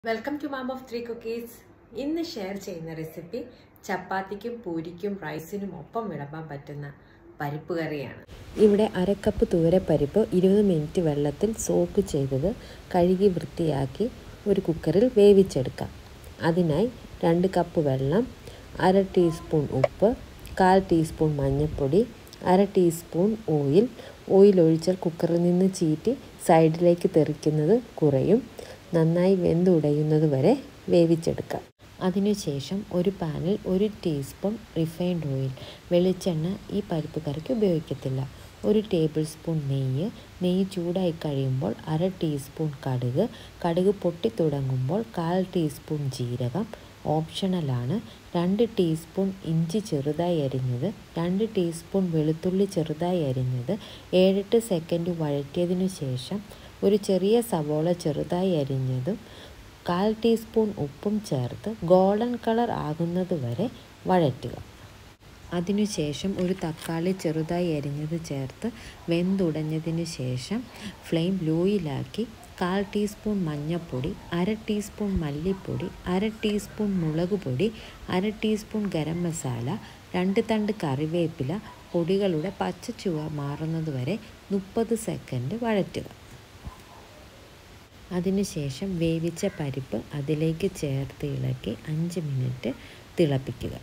welcome to mom of three cookies ഇന്ന് share ചെയ്യുന്ന recipe ചപ്പാത്തിക്കും പൂരിക്കും റൈസിനും ഒപ്പം വിളമ്പാൻ പറ്റുന്ന പരിപ്പ് കറിയാണ് ഇവിടെ അരക്കപ്പ് തൂരപ്പരിപ്പ് ഇരുപത് മിനിറ്റ് വെള്ളത്തിൽ സോക്ക് ചെയ്തത് കഴുകി വൃത്തിയാക്കി ഒരു കുക്കറിൽ വേവിച്ചെടുക്കാം അതിനായി രണ്ട് കപ്പ് വെള്ളം അര ടീസ്പൂൺ ഉപ്പ് കാൽ ടീസ്പൂൺ മഞ്ഞൾപ്പൊടി അര ടീസ്പൂൺ ഓയിൽ ഓയിൽ ഒഴിച്ചാൽ കുക്കറിൽ നിന്ന് ചീറ്റി സൈഡിലേക്ക് തെറിക്കുന്നത് കുറയും നന്നായി വെന്തുടയുന്നത് വരെ വേവിച്ചെടുക്കാം അതിനുശേഷം ഒരു പാനിൽ ഒരു ടീസ്പൂൺ റിഫൈൻഡ് ഓയിൽ വെളിച്ചെണ്ണ ഈ പരിപ്പ് കറിക്ക് ഉപയോഗിക്കത്തില്ല ഒരു ടേബിൾ സ്പൂൺ നെയ്യ് നെയ്യ് ചൂടായി കഴിയുമ്പോൾ അര ടീസ്പൂൺ കടുക് കടുക് പൊട്ടിത്തുടങ്ങുമ്പോൾ കാൽ ടീസ്പൂൺ ജീരകം ഓപ്ഷണലാണ് രണ്ട് ടീസ്പൂൺ ഇഞ്ചി ചെറുതായി അരിഞ്ഞത് രണ്ട് ടീസ്പൂൺ വെളുത്തുള്ളി ചെറുതായി അരിഞ്ഞത് ഏഴെട്ട് സെക്കൻഡ് വഴറ്റിയതിനു ശേഷം ഒരു ചെറിയ സവോള ചെറുതായി അരിഞ്ഞതും കാൽ ടീസ്പൂൺ ഉപ്പും ചേർത്ത് ഗോൾഡൻ കളർ ആകുന്നത് വരെ വഴറ്റുക അതിനുശേഷം ഒരു തക്കാളി ചെറുതായി അരിഞ്ഞത് ചേർത്ത് വെന്തുടഞ്ഞതിന് ശേഷം ഫ്ലെയിം ലോയിലാക്കി കാൽ ടീസ്പൂൺ മഞ്ഞൾപ്പൊടി അര ടീസ്പൂൺ മല്ലിപ്പൊടി അര ടീസ്പൂൺ മുളക് പൊടി അര ടീസ്പൂൺ ഗരം മസാല രണ്ട് തണ്ട് കറിവേപ്പില പൊടികളുടെ പച്ച ചുവ മാറുന്നത് വരെ മുപ്പത് സെക്കൻഡ് വഴറ്റുക അതിനുശേഷം വേവിച്ച പരിപ്പ് അതിലേക്ക് ചേർത്ത് ഇളക്കി അഞ്ച് മിനിറ്റ് തിളപ്പിക്കുക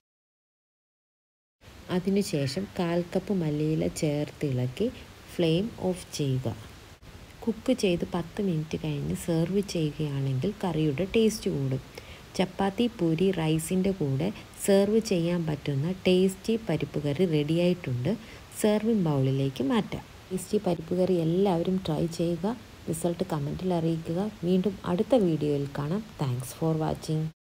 അതിനുശേഷം കാൽ കപ്പ് മല്ലിയില ചേർത്ത് ഇളക്കി ഫ്ലെയിം ഓഫ് ചെയ്യുക കുക്ക് ചെയ്ത് പത്ത് മിനിറ്റ് കഴിഞ്ഞ് സെർവ് ചെയ്യുകയാണെങ്കിൽ കറിയുടെ ടേസ്റ്റ് കൂടും ചപ്പാത്തി പൂരി റൈസിൻ്റെ കൂടെ സെർവ് ചെയ്യാൻ പറ്റുന്ന ടേസ്റ്റി പരിപ്പ് കറി റെഡിയായിട്ടുണ്ട് സെർവിങ് ബൗളിലേക്ക് മാറ്റാം ടേസ്റ്റി പരിപ്പ് കറി എല്ലാവരും ട്രൈ ചെയ്യുക റിസൾട്ട് കമൻറ്റിൽ അറിയിക്കുക വീണ്ടും അടുത്ത വീഡിയോയിൽ കാണാം താങ്ക്സ് ഫോർ വാച്ചിങ്